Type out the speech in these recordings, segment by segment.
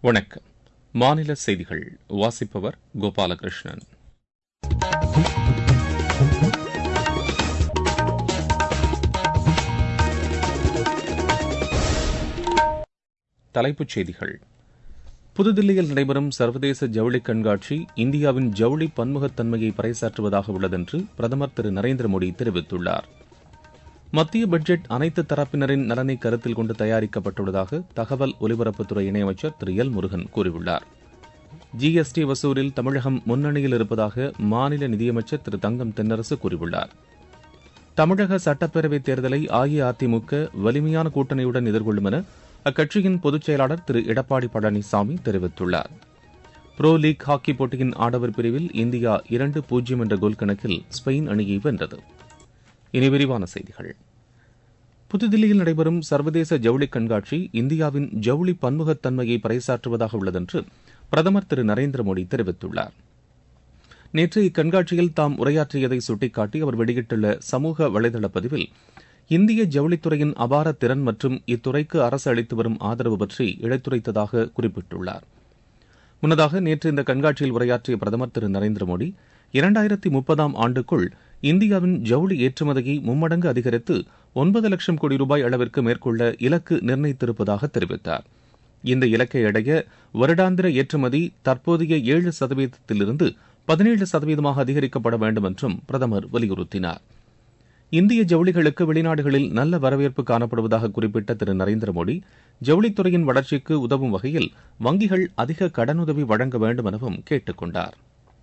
வணக்கம் மாநில செய்திகள் வாசிப்பவர் கோபாலகிருஷ்ணன் தலைப்புச் செய்திகள் புதுதில்லியில் நடைபெறும் சர்வதேச ஜவுளி கண்காட்சி இந்தியாவின் ஜவுளி பன்முகத்தன்மையை பறைசாற்றுவதாக உள்ளதென்று பிரதமர் திரு நரேந்திர மோடி தெரிவித்துள்ளார் மத்திய பட்ஜெட் அனைத்து தரப்பினரின் நலனை கருத்தில் கொண்டு தயாரிக்கப்பட்டுள்ளதாக தகவல் ஒலிபரப்புத்துறை இணையமைச்சர் திரு எல் முருகன் கூறியுள்ளார் ஜிஎஸ்டி வசூலில் தமிழகம் முன்னணியில் இருப்பதாக மாநில நிதியமைச்சர் திரு தங்கம் தென்னரசு கூறியுள்ளார் தமிழக சட்டப்பேரவைத் தேர்தலை அஇஅதிமுக வலிமையான கூட்டணியுடன் எதிர்கொள்ளும் என அக்கட்சியின் பொதுச் செயலாளர் திரு எடப்பாடி பழனிசாமி தெரிவித்துள்ளார் புரோ லீக் ஹாக்கி போட்டியின் ஆடவர் பிரிவில் இந்தியா இரண்டு பூஜ்ஜியம் என்ற கோல் கணக்கில் ஸ்பெயின் அணியை வென்றது இனி விரிவான செய்திகள் புதுதில்லியில் நடைபெறும் சர்வதேச ஜவுளி கண்காட்சி இந்தியாவின் ஜவுளி பன்முகத்தன்மையை பறைசாற்றுவதாக உள்ளதென்று பிரதமர் திரு நரேந்திர மோடி தெரிவித்துள்ளார் நேற்று இக்கண்காட்சியில் தாம் உரையாற்றியதை சுட்டிக்காட்டி அவர் வெளியிட்டுள்ள சமூக வலைதள பதிவில் இந்திய ஜவுளித்துறையின் அபார திறன் மற்றும் இத்துறைக்கு அரசு அளித்து வரும் ஆதரவு பற்றி இழைத்துரைத்ததாக குறிப்பிட்டுள்ளார் முன்னதாக நேற்று இந்த கண்காட்சியில் உரையாற்றிய பிரதமர் திரு நரேந்திர மோடி இரண்டாயிரத்தி முப்பதாம் ஆண்டுக்குள் இந்தியாவின் ஜவுளி ஏற்றுமதியை மும்மடங்கு அதிகரித்து ஒன்பது லட்சம் கோடி ரூபாய் அளவிற்கு மேற்கொள்ள இலக்கு நிர்ணயித்திருப்பதாக தெரிவித்தார் இந்த இலக்கை அடைய வருடாந்திர ஏற்றுமதி தற்போதைய ஏழு சதவீதத்திலிருந்து பதினேழு சதவீதமாக அதிகரிக்கப்பட வேண்டும் என்றும் பிரதமர் வலியுறுத்தினார் இந்திய ஜவுளிகளுக்கு வெளிநாடுகளில் நல்ல வரவேற்பு காணப்படுவதாக குறிப்பிட்ட திரு நரேந்திர மோடி ஜவுளித்துறையின் வளர்ச்சிக்கு உதவும் வகையில் வங்கிகள் அதிக கடனுதவி வழங்க வேண்டும் எனவும் கேட்டுக் கொண்டார்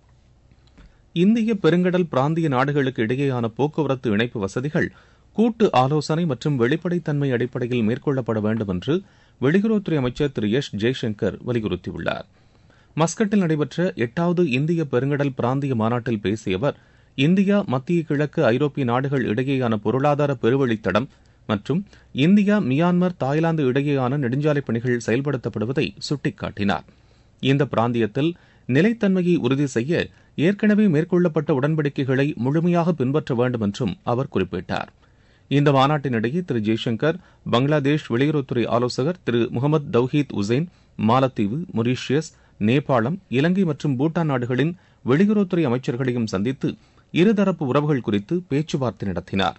இந்திய பெருங்கடல் பிராந்திய நாடுகளுக்கு இடையேயான போக்குவரத்து இணைப்பு வசதிகள் கூட்டு ஆலோசனை மற்றும் வெளிப்படைத்தன்மை அடிப்படையில் மேற்கொள்ளப்பட வேண்டும் என்று வெளியுறவுத்துறை அமைச்சர் திரு எஸ் ஜெய்சங்கர் வலியுறுத்தியுள்ளார் மஸ்கட்டில் நடைபெற்ற எட்டாவது இந்திய பெருங்கடல் பிராந்திய மாநாட்டில் பேசிய அவர் இந்தியா மத்திய கிழக்கு ஐரோப்பிய நாடுகள் இடையேயான பொருளாதார பெருவழித்தடம் மற்றும் இந்தியா மியான்மர் தாய்லாந்து இடையேயான நெடுஞ்சாலை பணிகள் செயல்படுத்தப்படுவதை சுட்டிக்காட்டினார் இந்த பிராந்தியத்தில் நிலைத்தன்மையை உறுதி செய்ய ஏற்கனவே மேற்கொள்ளப்பட்ட உடன்படிக்கைகளை முழுமையாக பின்பற்ற வேண்டும் என்றும் அவர் குறிப்பிட்டார் இந்த மாநாட்டினிடையே திரு ஜெய்சங்கர் பங்களாதேஷ் வெளியுறவுத்துறை ஆலோசகர் திரு முகமது தௌஹீத் உசைன் மாலத்தீவு மொரீஷியஸ் நேபாளம் இலங்கை மற்றும் பூட்டான் நாடுகளின் வெளியுறவுத்துறை அமைச்சர்களையும் சந்தித்து இருதரப்பு உறவுகள் குறித்து பேச்சுவார்த்தை நடத்தினார்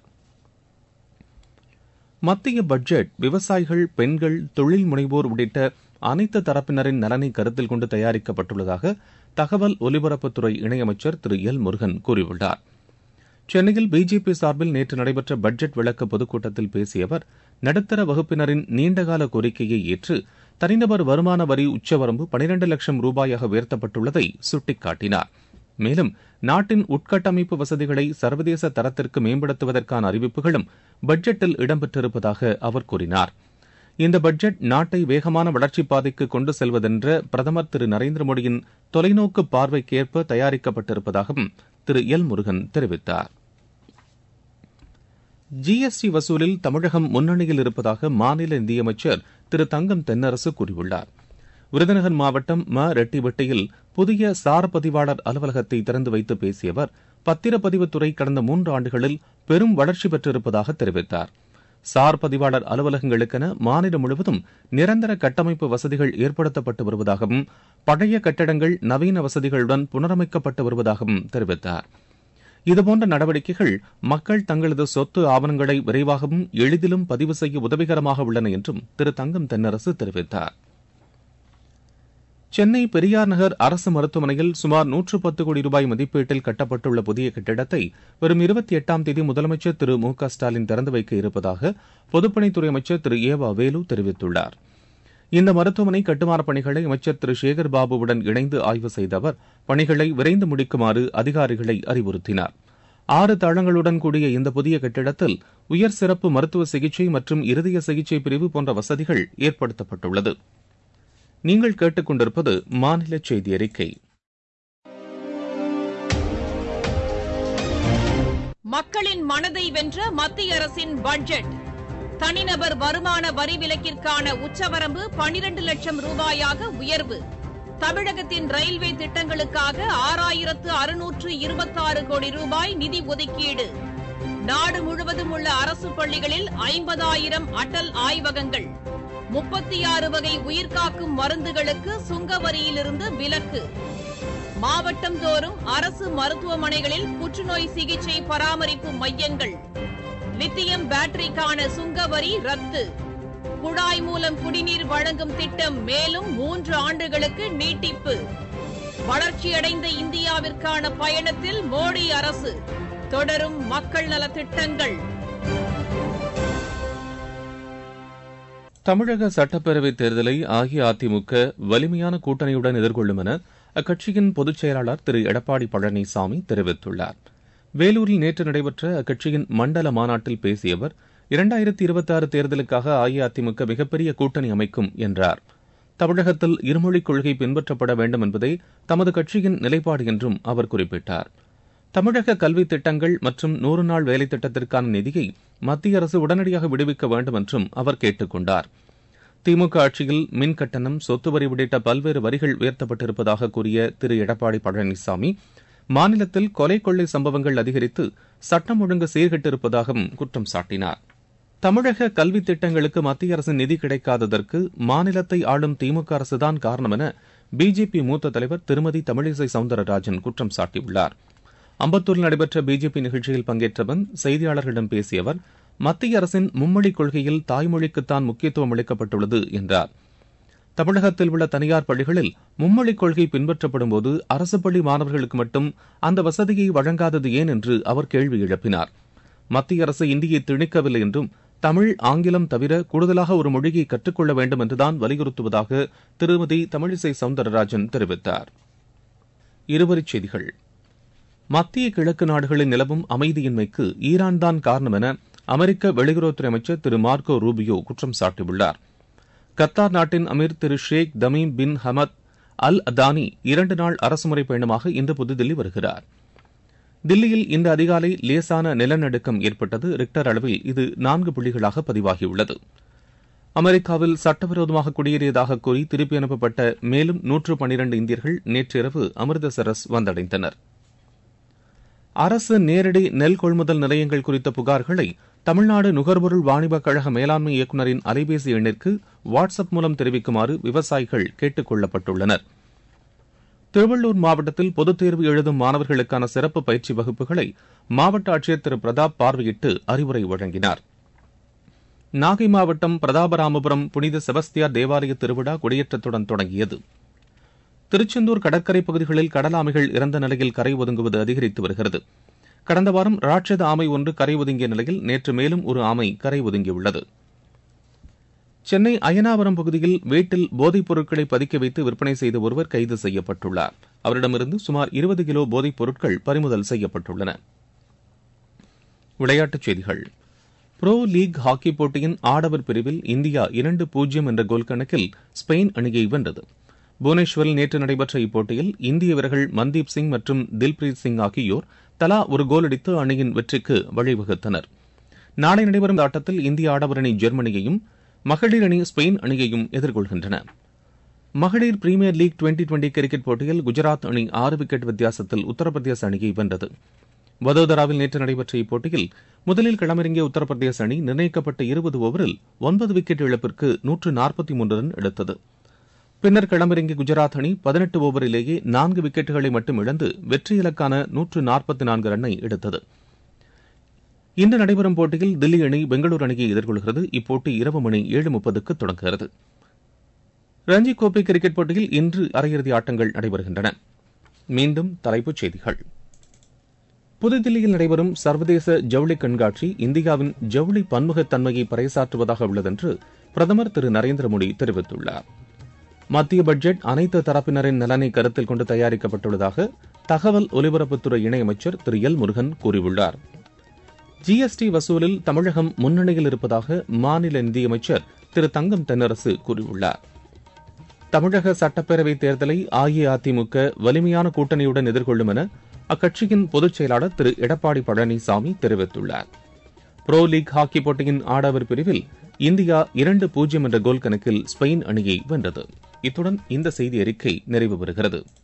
மத்திய பட்ஜெட் விவசாயிகள் பெண்கள் தொழில் முனைவோர் உள்ளிட்ட அனைத்து தரப்பினரின் நலனை கருத்தில் கொண்டு தயாரிக்கப்பட்டுள்ளதாக தகவல் ஒலிபரப்புத்துறை இணையமைச்சர் திரு எல் முருகன் கூறியுள்ளார் சென்னையில் பிஜேபி சார்பில் நேற்று நடைபெற்ற பட்ஜெட் விளக்க பொதுக்கூட்டத்தில் பேசிய அவர் நடுத்தர வகுப்பினரின் நீண்டகால கோரிக்கையை ஏற்று தனிநபர் வருமான வரி உச்சவரம்பு பனிரண்டு லட்சம் ரூபாயாக உயர்த்தப்பட்டுள்ளதை சுட்டிக்காட்டினார் மேலும் நாட்டின் உட்கட்டமைப்பு வசதிகளை சர்வதேச தரத்திற்கு மேம்படுத்துவதற்கான அறிவிப்புகளும் பட்ஜெட்டில் இடம்பெற்றிருப்பதாக அவர் கூறினார் இந்த பட்ஜெட் நாட்டை வேகமான வளர்ச்சிப் பாதைக்கு கொண்டு செல்வதென்ற பிரதமர் திரு நரேந்திர மோடியின் தொலைநோக்கு பார்வைக்கேற்ப தயாரிக்கப்பட்டிருப்பதாகவும் திரு எல் முருகன் தெரிவித்தார் ஜிஎஸ்டி வசூலில் தமிழகம் முன்னணியில் இருப்பதாக மாநில நிதியமைச்சர் திரு தங்கம் தென்னரசு கூறியுள்ளார் விருதுநகர் மாவட்டம் ம ரெட்டிவெட்டியில் புதிய சார் பதிவாளர் அலுவலகத்தை திறந்து வைத்து பேசிய அவர் பத்திரப்பதிவுத்துறை கடந்த மூன்று ஆண்டுகளில் பெரும் வளர்ச்சி பெற்றிருப்பதாக தெரிவித்தார் சார் பதிவாளர் அலுவலகங்களுக்கென மாநிலம் முழுவதும் நிரந்தர கட்டமைப்பு வசதிகள் ஏற்படுத்தப்பட்டு வருவதாகவும் பழைய கட்டடங்கள் நவீன வசதிகளுடன் புனரமைக்கப்பட்டு வருவதாகவும் தெரிவித்தார் இதுபோன்ற நடவடிக்கைகள் மக்கள் தங்களது சொத்து ஆவணங்களை விரைவாகவும் எளிதிலும் பதிவு செய்ய உதவிகரமாக உள்ளன என்றும் திரு தங்கம் தென்னரசு தெரிவித்தார் சென்னை பெரியார் நகர் அரசு மருத்துவமனையில் சுமார் நூற்று பத்து கோடி ரூபாய் மதிப்பீட்டில் கட்டப்பட்டுள்ள புதிய கட்டிடத்தை வரும் இருபத்தி எட்டாம் தேதி முதலமைச்சர் திரு மு க ஸ்டாலின் திறந்து வைக்க இருப்பதாக பொதுப்பணித்துறை அமைச்சர் திரு ஏவா வேலு தெரிவித்துள்ளார் இந்த மருத்துவமனை கட்டுமானப் பணிகளை அமைச்சர் திரு சேகர் பாபுவுடன் இணைந்து ஆய்வு செய்த அவர் பணிகளை விரைந்து முடிக்குமாறு அதிகாரிகளை அறிவுறுத்தினார் ஆறு தளங்களுடன் கூடிய இந்த புதிய கட்டிடத்தில் உயர் சிறப்பு மருத்துவ சிகிச்சை மற்றும் இருதய சிகிச்சை பிரிவு போன்ற வசதிகள் ஏற்படுத்தப்பட்டுள்ளது நீங்கள் கேட்டுக்கொண்டிருப்பது மாநில செய்தி அறிக்கை மக்களின் மனதை வென்ற மத்திய அரசின் பட்ஜெட் தனிநபர் வருமான வரி விலக்கிற்கான உச்சவரம்பு பனிரண்டு லட்சம் ரூபாயாக உயர்வு தமிழகத்தின் ரயில்வே திட்டங்களுக்காக ஆறாயிரத்து அறுநூற்று இருபத்தாறு கோடி ரூபாய் நிதி ஒதுக்கீடு நாடு முழுவதும் உள்ள அரசு பள்ளிகளில் ஐம்பதாயிரம் அடல் ஆய்வகங்கள் முப்பத்தி ஆறு வகை உயிர்காக்கும் மருந்துகளுக்கு சுங்க வரியிலிருந்து விலக்கு மாவட்டம் தோறும் அரசு மருத்துவமனைகளில் புற்றுநோய் சிகிச்சை பராமரிப்பு மையங்கள் லித்தியம் பேட்டரிக்கான சுங்க வரி ரத்து குழாய் மூலம் குடிநீர் வழங்கும் திட்டம் மேலும் மூன்று ஆண்டுகளுக்கு நீட்டிப்பு வளர்ச்சியடைந்த இந்தியாவிற்கான பயணத்தில் மோடி அரசு தொடரும் மக்கள் நலத் திட்டங்கள் தமிழக சட்டப்பேரவைத் தேர்தலை அஇஅதிமுக வலிமையான கூட்டணியுடன் எதிர்கொள்ளும் என அக்கட்சியின் பொதுச் செயலாளர் திரு எடப்பாடி பழனிசாமி தெரிவித்துள்ளார் வேலூரில் நேற்று நடைபெற்ற அக்கட்சியின் மண்டல மாநாட்டில் பேசிய அவர் இரண்டாயிரத்தி இருபத்தி ஆறு தேர்தலுக்காக அஇஅதிமுக மிகப்பெரிய கூட்டணி அமைக்கும் என்றார் தமிழகத்தில் இருமொழிக் கொள்கை பின்பற்றப்பட வேண்டும் என்பதே தமது கட்சியின் நிலைப்பாடு என்றும் அவர் குறிப்பிட்டார் தமிழக கல்வித் திட்டங்கள் மற்றும் நூறு நாள் வேலைத் திட்டத்திற்கான நிதியை மத்திய அரசு உடனடியாக விடுவிக்க வேண்டும் என்றும் அவர் கேட்டுக் கொண்டார் திமுக ஆட்சியில் மின் கட்டணம் சொத்து வரி உள்ளிட்ட பல்வேறு வரிகள் உயர்த்தப்பட்டிருப்பதாக கூறிய திரு எடப்பாடி பழனிசாமி மாநிலத்தில் கொலை கொள்ளை சம்பவங்கள் அதிகரித்து சட்டம் ஒழுங்கு சீர்கெட்டிருப்பதாகவும் குற்றம் சாட்டினார் தமிழக கல்வித் திட்டங்களுக்கு மத்திய அரசு நிதி கிடைக்காததற்கு மாநிலத்தை ஆளும் திமுக அரசுதான் காரணம் என பிஜேபி மூத்த தலைவர் திருமதி தமிழிசை சவுந்தரராஜன் குற்றம் சாட்டியுள்ளார் அம்பத்தூரில் நடைபெற்ற பிஜேபி நிகழ்ச்சியில் பங்கேற்றவன் செய்தியாளர்களிடம் பேசிய அவர் மத்திய அரசின் மும்மொழிக் கொள்கையில் தாய்மொழிக்குத்தான் முக்கியத்துவம் அளிக்கப்பட்டுள்ளது என்றார் தமிழகத்தில் உள்ள தனியார் பள்ளிகளில் மும்மொழிக் கொள்கை பின்பற்றப்படும்போது அரசு பள்ளி மாணவர்களுக்கு மட்டும் அந்த வசதியை வழங்காதது ஏன் என்று அவர் கேள்வி எழுப்பினார் மத்திய அரசு இந்தியை திணிக்கவில்லை என்றும் தமிழ் ஆங்கிலம் தவிர கூடுதலாக ஒரு மொழியை கற்றுக்கொள்ள வேண்டும் என்றுதான் வலியுறுத்துவதாக திருமதி தமிழிசை சவுந்தரராஜன் தெரிவித்தார் இருவரிச் செய்திகள் மத்திய கிழக்கு நாடுகளில் நிலவும் அமைதியின்மைக்கு ஈரான்தான் காரணம் என அமெரிக்க வெளியுறவுத்துறை அமைச்சர் திரு மார்க்கோ ரூபியோ குற்றம் சாட்டியுள்ளார் கத்தார் நாட்டின் அமீர் திரு Sheikh Tamim bin Hamad Al Thani இரண்டு நாள் அரசுமுறை பயணமாக இன்று புதுதில்லி வருகிறார் தில்லியில் இந்த அதிகாலை லேசான நிலநடுக்கம் ஏற்பட்டது ரிக்டர் அளவில் இது நான்கு புள்ளிகளாக பதிவாகியுள்ளது அமெரிக்காவில் சட்டவிரோதமாக குடியேறியதாக கூறி திருப்பி அனுப்பப்பட்ட மேலும் நூற்று பனிரண்டு இந்தியர்கள் நேற்றிரவு அமிர்தசரஸ் வந்தடைந்தனர் அரசு நேரடி நெல் கொள்முதல் நிலையங்கள் குறித்த புகார்களை தமிழ்நாடு நுகர்பொருள் வாணிபக் கழக மேலாண்மை இயக்குநரின் அலைபேசி எண்ணிற்கு வாட்ஸ்அப் மூலம் தெரிவிக்குமாறு விவசாயிகள் கேட்டுக் கொள்ளப்பட்டுள்ளனர் திருவள்ளூர் மாவட்டத்தில் பொதுத் தேர்வு எழுதும் மாணவர்களுக்கான சிறப்பு பயிற்சி வகுப்புகளை மாவட்ட ஆட்சியர் திரு பிரதாப் பார்வையிட்டு அறிவுரை வழங்கினார் நாகை மாவட்டம் பிரதாபராமபுரம் புனித செபஸ்தியார் தேவாலய திருவிழா கொடியேற்றத்துடன் தொடங்கியது திருச்செந்தூர் கடற்கரை பகுதிகளில் கடலாமைகள் இறந்த நிலையில் கரை ஒதுங்குவது அதிகரித்து வருகிறது கடந்த வாரம் ராட்சத ஆமை ஒன்று கரை ஒதுங்கிய நிலையில் நேற்று மேலும் ஒரு ஆமை கரை ஒதுங்கியுள்ளது சென்னை அயனாவரம் பகுதியில் வீட்டில் போதைப் பொருட்களை பதுக்கி வைத்து விற்பனை செய்த ஒருவர் கைது செய்யப்பட்டுள்ளார் அவரிடமிருந்து சுமார் இருபது கிலோ போதைப் பொருட்கள் பறிமுதல் செய்யப்பட்டுள்ளன விளையாட்டுச் செய்திகள் புரோ லீக் ஹாக்கி போட்டியின் ஆடவர் பிரிவில் இந்தியா இரண்டு பூஜ்ஜியம் என்ற கோல் கணக்கில் ஸ்பெயின் அணியை வென்றது புவனேஸ்வரில் நேற்று நடைபெற்ற இப்போட்டியில் இந்திய வீரர்கள் மன்தீப் சிங் மற்றும் தில்பிரீத் சிங் ஆகியோர் தலா ஒரு கோல் அடித்து அணியின் வெற்றிக்கு வழிவகுத்தனர் நாளை நடைபெறும் ஆட்டத்தில் இந்திய ஆடவர் அணி ஜெர்மனியையும் மகளிர் அணி ஸ்பெயின் அணியையும் எதிர்கொள்கின்றன மகளிர் premier league twenty twenty cricket போட்டியில் குஜராத் அணி ஆறு விக்கெட் வித்தியாசத்தில் உத்தரப்பிரதேச அணியை வென்றது வதோதராவில் நேற்று நடைபெற்ற இப்போட்டியில் முதலில் களமிறங்கிய உத்தரப்பிரதேச அணி நிர்ணயிக்கப்பட்ட இருபது ஓவரில் ஒன்பது விக்கெட் இழப்பிற்கு நூற்று நாற்பத்தி மூன்று ரன் எடுத்தது பின்னர் களமிறங்கிய குஜராத் அணி பதினெட்டு ஓவரிலேயே நான்கு விக்கெட்டுகளை மட்டும் இழந்து வெற்றி இலக்கான நூற்று நாற்பத்தி நான்கு ரன்னை எடுத்தது இன்று நடைபெறும் போட்டியில் தில்லி அணி பெங்களூரு அணியை எதிர்கொள்கிறது இப்போட்டி இரவு மணி ஏழு முப்பதுக்கு தொடங்குகிறது ரஞ்சி கோப்பை கிரிக்கெட் போட்டியில் இன்று அரையிறுதி ஆட்டங்கள் நடைபெறுகின்றன மீண்டும் தலைப்புச் செய்திகள் புதுதில்லியில் நடைபெறும் சர்வதேச ஜவுளி கண்காட்சி இந்தியாவின் ஜவுளி பன்முகத்தன்மையை பறைசாற்றுவதாக உள்ளதென்று பிரதமர் திரு நரேந்திர மோடி தெரிவித்துள்ளார் மத்திய பட்ஜெட் அனைத்து தரப்பினரின் நலனை கருத்தில் கொண்டு தயாரிக்கப்பட்டுள்ளதாக தகவல் ஒலிபரப்புத்துறை இணையமைச்சர் திரு எல் முருகன் கூறியுள்ளார் ஜிஎஸ்டி வசூலில் தமிழகம் முன்னணியில் இருப்பதாக மாநில நிதியமைச்சர் திரு தங்கம் தென்னரசு கூறியுள்ளார் தமிழக சட்டப்பேரவைத் தேர்தலை அஇஅதிமுக வலிமையான கூட்டணியுடன் எதிர்கொள்ளும் என அக்கட்சியின் பொதுச் செயலாளர் திரு எடப்பாடி பழனிசாமி தெரிவித்துள்ளார் புரோ லீக் ஹாக்கி போட்டியின் ஆடவர் பிரிவில் இந்தியா இரண்டு பூஜ்ஜியம் என்ற கோல் கணக்கில் ஸ்பெயின் அணியை வென்றது இத்துடன் இந்த செய்தி அறிக்கை நிறைவு பெறுகிறது